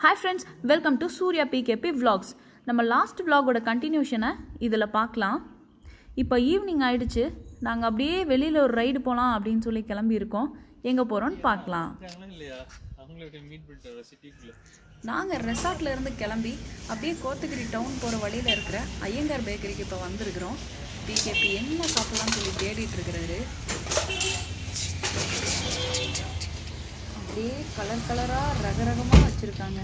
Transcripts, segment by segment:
hi friends welcome to Surya PKB vlogs நம்ம last vlogோட கண்டினியூஷனை இதில் பார்க்கலாம் இப்போ ஈவினிங் ஆயிடுச்சு நாங்கள் அப்படியே வெளியில் ஒரு ரைடு போகலாம் அப்படின்னு சொல்லி கிளம்பியிருக்கோம் எங்கே போகிறோன்னு பார்க்கலாம் இருக்காங்களா இல்லையா அவங்கள மீட் பண்ணிட்டு வர சிட்டிக்குள்ள நாங்கள் ரெசார்ட்ல இருந்து கிளம்பி அப்படியே கோத்தகிரி டவுன் போகிற வழியில் இருக்கிற ஐயங்கார் பேக்கரிக்கு இப்போ வந்திருக்கிறோம் பிகேபி என்ன சாப்பிடலாம்னு சொல்லி தேடிட்டு இருக்கிறாரு அப்படியே கலர் கலராக ரகரகமாக வச்சுருக்காங்க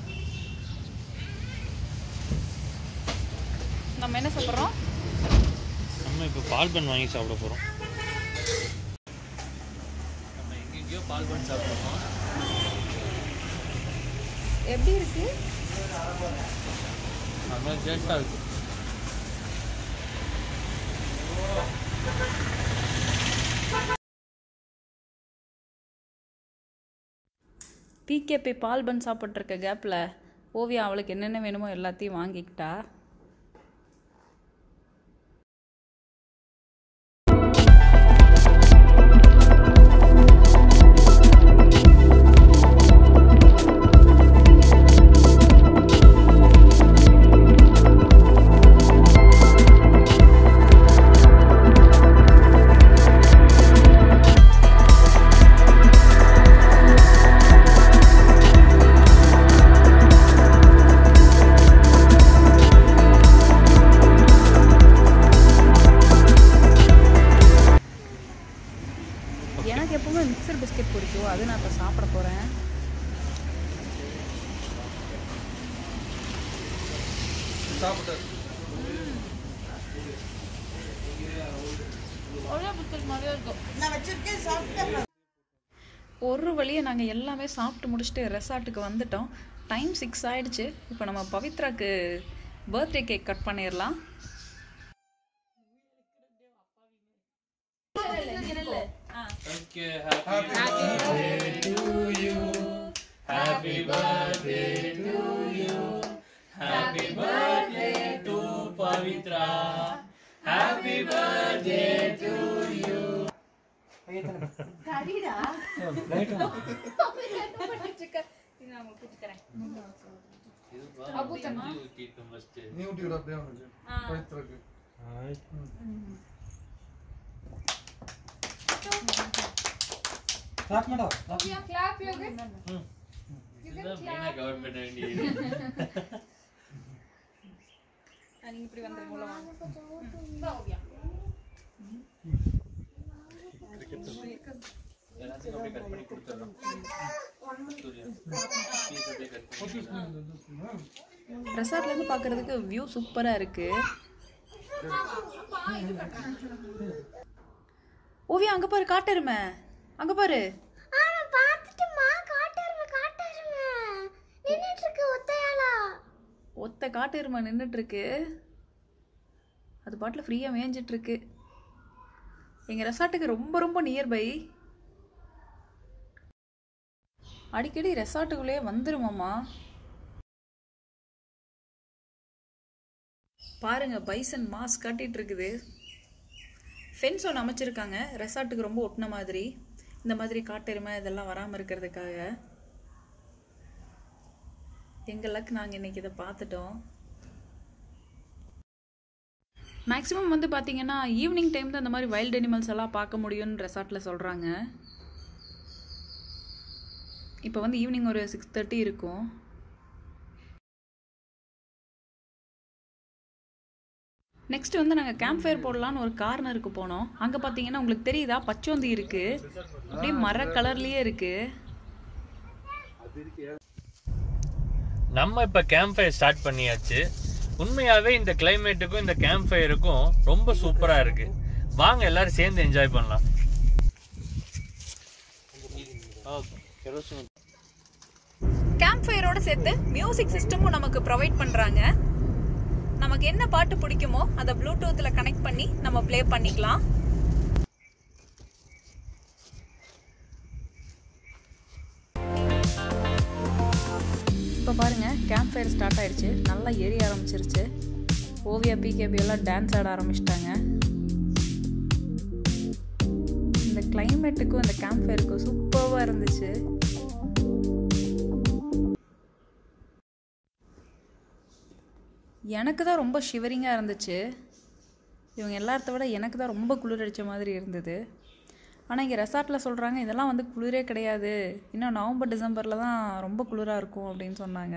நம்ம என்ன சாப்பிட்றோம் நம்ம இப்போ பால் பன் வாங்கி சாப்பிட போகிறோம் நம்ம எங்கெங்கேயோ பால் பன் சாப்பிட்றோம் எப்படி இருக்கு நம்ம டேஸ்ட்டாக இருக்கு பிகேபி பால் பன் சாப்பிட்ருக்க கேப்பில் ஓவியா அவளுக்கு என்னென்ன வேணுமோ எல்லாத்தையும் வாங்கிக்கிட்டா எனக்கு எப்பவுமே மிக்சர் பிஸ்கெட் பிடிக்கும் அது நான் இப்போ சாப்பிட போகிறேன் ஒரு வழியை நாங்கள் எல்லாமே சாப்பிட்டு முடிச்சுட்டு ரெசார்ட்டுக்கு வந்துட்டோம் டைம் சிக்ஸ் ஆயிடுச்சு இப்போ நம்ம பவித்ராக்கு பர்த்டே கேக் கட் பண்ணிடலாம் okay happy birthday to you happy birthday to you happy birthday to Pavithra happy birthday to you നീ ഊട്ടിയുടെ അപ്പേ വന്നിട്ട് പവിത്രക്ക് கவர் பண்ண வேண்டியது நீங்கள் இப்படி வந்துருங்களா எல்லாத்தையும் அப்படியே கட் பண்ணி கொடுத்துறோம் சூர்யா பீஸ் அப்படியே கட் பண்ணி ரெசார்ட்லேருந்து பார்க்குறதுக்கு வியூ சூப்பராக இருக்கு ஓவியா அங்கே பாரு காட்டெருமை அங்கே பாரு ஆனா பாத்துட்டுமா காட்டருமை காட்டருமை நின்னுட்டு இருக்கு ஒத்தையாளா ஒத்த காட்டெருமை நின்றுட்டு இருக்கு அது பாட்டில் ஃப்ரீயாக மேய்ஞ்சிட்டு இருக்கு எங்கள் ரெசார்ட்டுக்கு ரொம்ப ரொம்ப நியர்பை அடிக்கடி ரெசார்ட்டுக்குள்ளேயே வந்துருமாம்மா பாருங்க பைசன் மாஸ் காட்டிட்டு இருக்குது ஃபென்ஸ் ஒன்று அமைச்சிருக்காங்க ரெசார்ட்டுக்கு ரொம்ப ஒட்டின மாதிரி இந்த மாதிரி காட்டெருமை இதெல்லாம் வராமல் இருக்கிறதுக்காக எங்கள் லக் நாங்கள் இன்னைக்கு இதை பார்த்துட்டோம் மேக்ஸிமம் வந்து பார்த்தீங்கன்னா ஈவினிங் டைம் தான் இந்த மாதிரி வைல்ட் அனிமல்ஸ் எல்லாம் பார்க்க முடியும்னு ரெசார்ட்டில் சொல்கிறாங்க இப்போ வந்து ஈவினிங் ஒரு சிக்ஸ் தேர்ட்டி இருக்கும் நெக்ஸ்ட் வந்து நாங்கள் கேம்ப் ஃபயர் போடலான்னு ஒரு கார்னருக்கு போனோம் அங்கே பார்த்தீங்கன்னா உங்களுக்கு தெரியுதா பச்சோந்தி இருக்கு அப்படியே மர கலர்லேயே இருக்கு நம்ம இப்ப கேம்ப் ஃபயர் ஸ்டார்ட் பண்ணியாச்சு உண்மையாவே இந்த கிளைமேட்டுக்கும் இந்த கேம்ப் ஃபயருக்கும் ரொம்ப சூப்பரா இருக்கு வாங்க எல்லாரும் சேர்ந்து என்ஜாய் பண்ணலாம் கேம்ப் ஃபயரோட சேர்த்து மியூசிக் சிஸ்டமும் நமக்கு ப்ரொவைட் பண்றாங்க நமக்கு என்ன பாட்டு பிடிக்குமோ அதை ப்ளூடூத்ல கனெக்ட் பண்ணி நம்ம ப்ளே பண்ணிக்கலாம் இப்போ பாருங்க கேம்ப் ஃபயர் ஸ்டார்ட் ஆயிடுச்சு நல்லா எரிய ஆரம்பிச்சிருச்சு ஓவியா பிகேபி எல்லாம் டான்ஸ் ஆட ஆரம்பிச்சிட்டாங்க இந்த கிளைமேட்டுக்கும் இந்த கேம்ப் ஃபயருக்கும் சூப்பராக இருந்துச்சு எனக்கு தான் ரொம்ப ஷிவரிங்காக இருந்துச்சு இவங்க எல்லாத்த விட எனக்கு தான் ரொம்ப குளிர் அடித்த மாதிரி இருந்தது ஆனால் இங்கே ரெசார்ட்டில் சொல்கிறாங்க இதெல்லாம் வந்து குளிரே கிடையாது இன்னும் நவம்பர் டிசம்பரில் தான் ரொம்ப குளிராக இருக்கும் அப்படின்னு சொன்னாங்க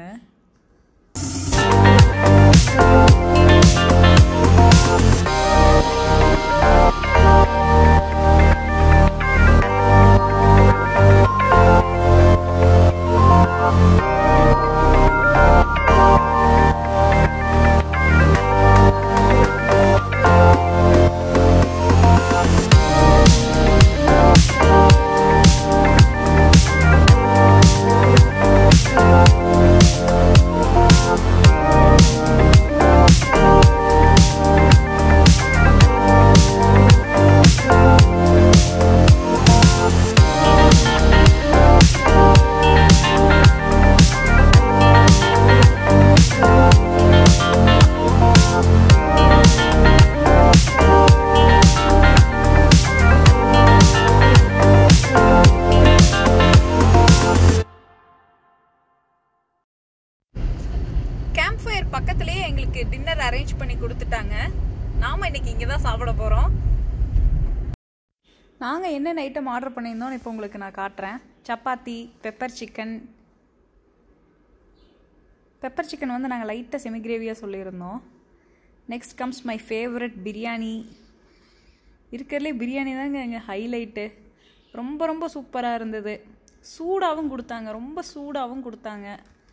கேம்ப் ஃபயர் பக்கத்துலேயே எங்களுக்கு டின்னர் அரேஞ்ச் பண்ணி கொடுத்துட்டாங்க நாம இன்னைக்கு இங்கே தான் சாப்பிட போகிறோம் நாங்கள் என்னென்ன ஐட்டம் ஆர்டர் பண்ணியிருந்தோம்னு இப்போ உங்களுக்கு நான் காட்டுறேன் chapati pepper chicken pepper chicken வந்து நாங்கள் லைட்டாக செமி கிரேவியாக சொல்லியிருந்தோம் next comes my favourite biryani இருக்கிறதுலே பிரியாணி தாங்க எங்கள் ஹைலைட்டு ரொம்ப ரொம்ப சூப்பராக இருந்தது சூடாகவும் கொடுத்தாங்க ரொம்ப சூடாகவும் கொடுத்தாங்க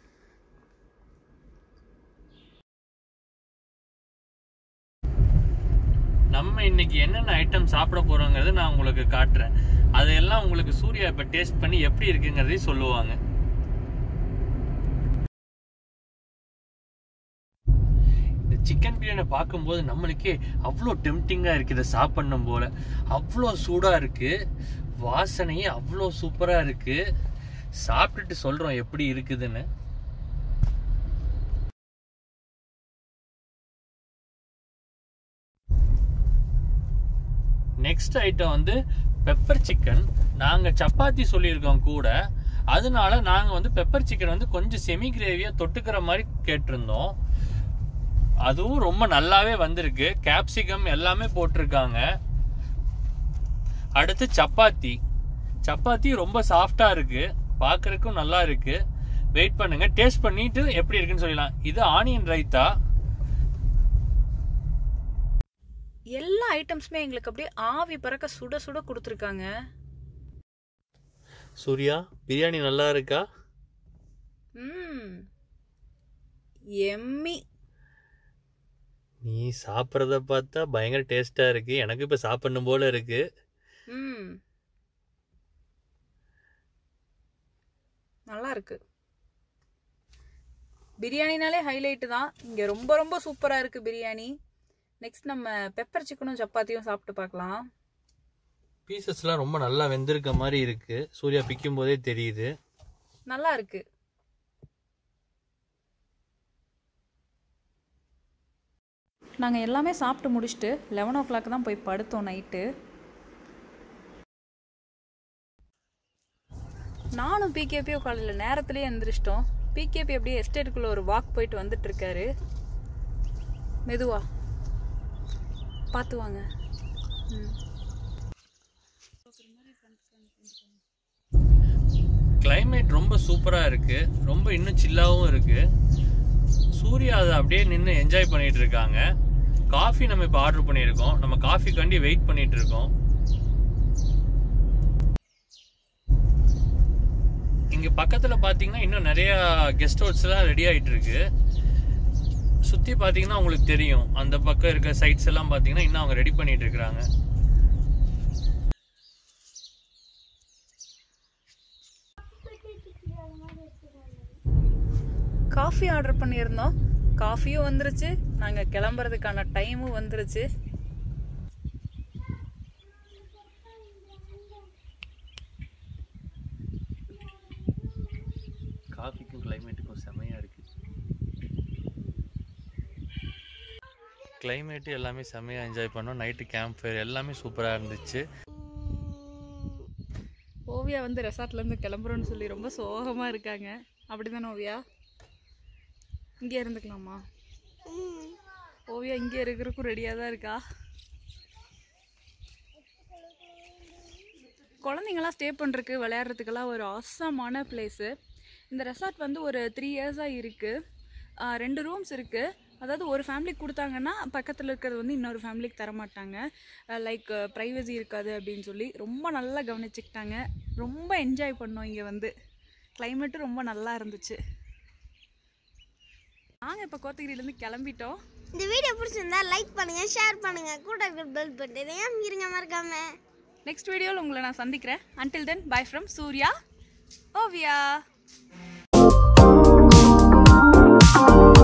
நம்ம இன்னைக்கு என்னென்ன ஐட்டம் சாப்பிட போறோங்கிறது நான் உங்களுக்கு காட்டுறேன் அதையெல்லாம் உங்களுக்கு சூர்யா இப்ப டேஸ்ட் பண்ணி எப்படி இருக்குங்கிறதையும் சொல்லுவாங்க இந்த சிக்கன் பிரியாணி பார்க்கும்போது நம்மளுக்கே அவ்வளோ டெம்டிங்காக இருக்குது இதை சாப்பிடணும் போல அவ்வளோ சூடாக இருக்கு வாசனையே அவ்வளோ சூப்பராக இருக்கு சாப்பிட்டுட்டு சொல்கிறோம் எப்படி இருக்குதுன்னு நெக்ஸ்ட் ஐட்டம் வந்து பெப்பர் சிக்கன் நாங்கள் சப்பாத்தி சொல்லியிருக்கோம் கூட அதனால நாங்கள் வந்து பெப்பர் சிக்கன் வந்து கொஞ்சம் செமி கிரேவியாக தொட்டுக்கிற மாதிரி கேட்டிருந்தோம் அதுவும் ரொம்ப நல்லாவே வந்திருக்கு கேப்சிகம் எல்லாமே போட்டிருக்காங்க அடுத்து சப்பாத்தி சப்பாத்தி ரொம்ப சாஃப்டா இருக்கு பார்க்கறதுக்கும் நல்லா இருக்கு வெயிட் பண்ணுங்க டேஸ்ட் பண்ணிட்டு எப்படி இருக்குன்னு சொல்லலாம் இது ஆனியன் ரைத்தா எல்லா ஐட்டம்ஸுமே எங்களுக்கு அப்படியே ஆவி பறக்க சுட சுட கொடுத்துருக்காங்க சூர்யா பிரியாணி நல்லா இருக்கா ம் எம்மி நீ சாப்பிட்றத பார்த்தா பயங்கர டேஸ்டா இருக்கு எனக்கு இப்ப சாப்பிடணும் போல இருக்கு ம் நல்லா இருக்கு பிரியாணினாலே ஹைலைட்டு தான் இங்கே ரொம்ப ரொம்ப சூப்பராக இருக்கு பிரியாணி நெக்ஸ்ட் நம்ம பெப்பர் சிக்கனும் சப்பாத்தியும் சாப்பிட்டு பார்க்கலாம் பீசஸ்லாம் ரொம்ப நல்லா வெந்திருக்க மாதிரி இருக்கு சூர்யா பிக்கும் போதே தெரியுது நல்லா இருக்கு நாங்கள் எல்லாமே சாப்பிட்டு முடிச்சுட்டு லெவன் ஓ கிளாக் தான் போய் படுத்தோம் நைட்டு நானும் பிகேபியும் காலையில் நேரத்துலேயே எழுந்திரிச்சிட்டோம் பிகேபி அப்படியே எஸ்டேட்டுக்குள்ளே ஒரு வாக் போயிட்டு வந்துட்டு இருக்காரு மெதுவா பார்த்து வாங்க ம் கிளைமேட் ரொம்ப சூப்பரா இருக்கு ரொம்ப இன்னும் சில்லாவும் இருக்கு சூர்யா அதை அப்படியே நின்று என்ஜாய் பண்ணிட்டு இருக்காங்க காஃபி நம்ம இப்போ ஆர்டர் பண்ணியிருக்கோம் நம்ம காஃபிக்காண்டி வெயிட் பண்ணிட்டு இருக்கோம் இங்க பக்கத்துல பாத்தீங்கன்னா இன்னும் நிறைய கெஸ்ட் ஹவுஸ் எல்லாம் ரெடி ஆயிட்டு இருக்கு சுத்தி பாத்தீங்கன்னா உங்களுக்கு தெரியும் அந்த பக்கம் இருக்க சைட்ஸ் எல்லாம் பாத்தீங்கன்னா இன்னும் அவங்க ரெடி பண்ணிட்டு இருக்காங்க காஃபி ஆர்டர் பண்ணியிருந்தோம் காஃபியும் வந்துருச்சு நாங்கள் கிளம்புறதுக்கான டைமும் வந்துருச்சு காஃபிக்கும் கிளைமேட்டுக்கும் செமையா இருக்கு கிளைமேட்டு எல்லாமே செமையாக என்ஜாய் பண்ணோம் நைட்டு கேம்ப் ஃபயர் எல்லாமே சூப்பராக இருந்துச்சு ஓவியா வந்து ரெசார்ட்லேருந்து கிளம்புறோன்னு சொல்லி ரொம்ப சோகமாக இருக்காங்க அப்படி தானே ஓவியா இங்கே இருந்துக்கலாமா ம் ஓவியா இங்கே இருக்கிறதுக்கும் ரெடியாக தான் இருக்கா குழந்தைங்களாம் ஸ்டே பண்ணுறதுக்கு விளையாடுறதுக்கெல்லாம் ஒரு அவசரமான பிளேஸு இந்த ரெசார்ட் வந்து ஒரு த்ரீ இயர்ஸாக இருக்குது ரெண்டு ரூம்ஸ் இருக்குது அதாவது ஒரு ஃபேமிலிக்கு கொடுத்தாங்கன்னா பக்கத்தில் இருக்கிறது வந்து இன்னொரு ஃபேமிலிக்கு தர மாட்டாங்க லைக் ப்ரைவசி இருக்காது அப்படின்னு சொல்லி ரொம்ப நல்லா கவனிச்சுக்கிட்டாங்க ரொம்ப என்ஜாய் பண்ணோம் இங்கே வந்து கிளைமேட்டும் ரொம்ப நல்லா இருந்துச்சு நாங்கள் இப்போ கோத்தகிரிலேருந்து கிளம்பிட்டோம் இந்த வீடியோ பிடிச்சிருந்தா லைக் பண்ணுங்க ஷேர் பண்ணுங்க கூட இருக்கிற பெல் பட்டன் ஏன் இருங்க மறக்காம நெக்ஸ்ட் வீடியோவில் உங்களை நான் சந்திக்கிறேன் until then bye from Surya Oviya